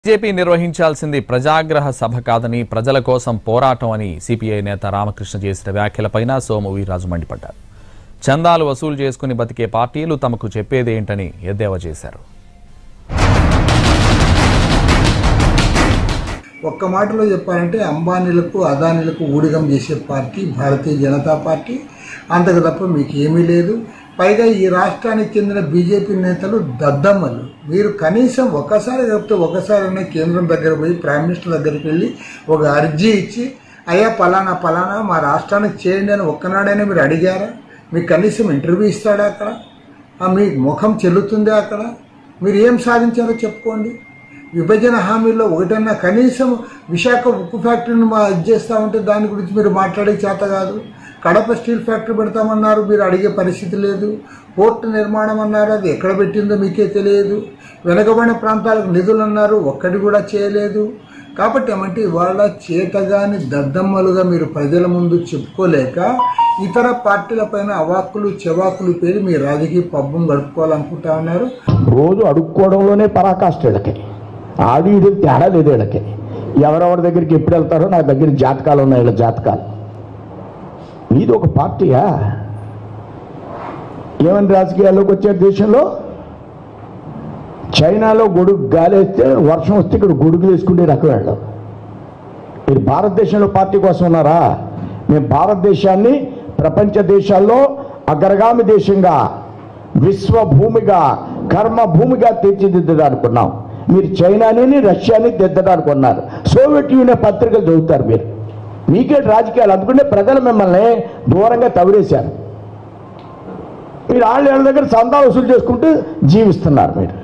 BJP నిర్వహించాల్సింది ప్రజాగ్రహ సభ కాదని ప్రజల కోసం పోరాటం అని సిపిఐ నేత రామకృష్ణ చేసిన వ్యాఖ్యలపైన సోము వీర్రాజు మండిపడ్డారు చందాలు వసూలు చేసుకుని బతికే పార్టీలు తమకు చెప్పేదేంటని ఎద్దేవా చేశారు ఒక్క మాటలో చెప్పాలంటే అంబానీలకు అదానీలకు ఊడిగం చేసే పార్టీ భారతీయ జనతా పార్టీ అంతకు తప్ప మీకు ఏమీ లేదు పైగా ఈ రాష్ట్రానికి చెందిన బీజేపీ నేతలు దద్దమ్మలు మీరు కనీసం ఒకసారి చెప్తే ఒకసారైనా కేంద్రం దగ్గర పోయి ప్రైమ్ మినిస్టర్ దగ్గరికి వెళ్ళి ఒక అర్జీ ఇచ్చి అయ్యా పలానా పలానా మా రాష్ట్రానికి చేయండి అని ఒక్కనాడైనా మీరు అడిగారా మీకు కనీసం ఇంటర్వ్యూ ఇస్తాడా అక్కడ ఆ, మీ ముఖం చెల్లుతుందా అక్కడ మీరు ఏం సాధించారో చెప్పుకోండి విభజన హామీలో ఒకటన్నా కనీసం విశాఖ ఉక్కు ఫ్యాక్టరీని మా ఇది చేస్తా ఉంటే దాని గురించి మీరు మాట్లాడే చేత కాదు కడప స్టీల్ ఫ్యాక్టరీ పెడతామన్నారు మీరు అడిగే పరిస్థితి లేదు పోర్టు నిర్మాణం అన్నారు అది ఎక్కడ పెట్టిందో మీకే తెలియదు వెనకబడిన ప్రాంతాలకు నిధులు అన్నారు ఒక్కటి కూడా చేయలేదు కాబట్టి ఏమంటే ఇవాళ చేతగాని దద్దమ్మలుగా మీరు ప్రజల ముందు చెప్పుకోలేక ఇతర పార్టీలపైన అవాక్కులు చెవాకులు పేరి మీ రాజకీయ పబ్బం గడుపుకోవాలనుకుంటా ఉన్నారు రోజు అడుక్కోవడంలోనే పరాకాష్ట వీళ్ళకి ఆడి ఇది తేడా లేదు వీళ్ళకి ఎవరెవరి దగ్గరికి ఎప్పుడు వెళ్తారో నా దగ్గర జాతకాలు ఉన్నాయి వీళ్ళ జాతకాలు నీది ఒక పార్టీయా ఏమని రాజకీయాల్లోకి వచ్చారు దేశంలో చైనాలో గొడుగు గాలేస్తే వర్షం వస్తే ఇక్కడ గొడుగు వేసుకునే రకం వెళ్ళం మీరు భారతదేశంలో పార్టీ కోసం ఉన్నారా మేము భారతదేశాన్ని ప్రపంచ దేశాల్లో అగ్రగామి దేశంగా విశ్వభూమిగా కర్మ భూమిగా తీర్చిదిద్దడానుకున్నాం మీరు చైనాని రష్యాని దిద్దడానికి ఉన్నారు సోవియట్ యూనియన్ పత్రికలు చదువుతారు మీరు మీకే రాజకీయాలు అందుకుంటే ప్రజలు మిమ్మల్ని దూరంగా తవిరేశారు మీరు వాళ్ళ వాళ్ళ దగ్గర సందా వసూలు చేసుకుంటూ జీవిస్తున్నారు మీరు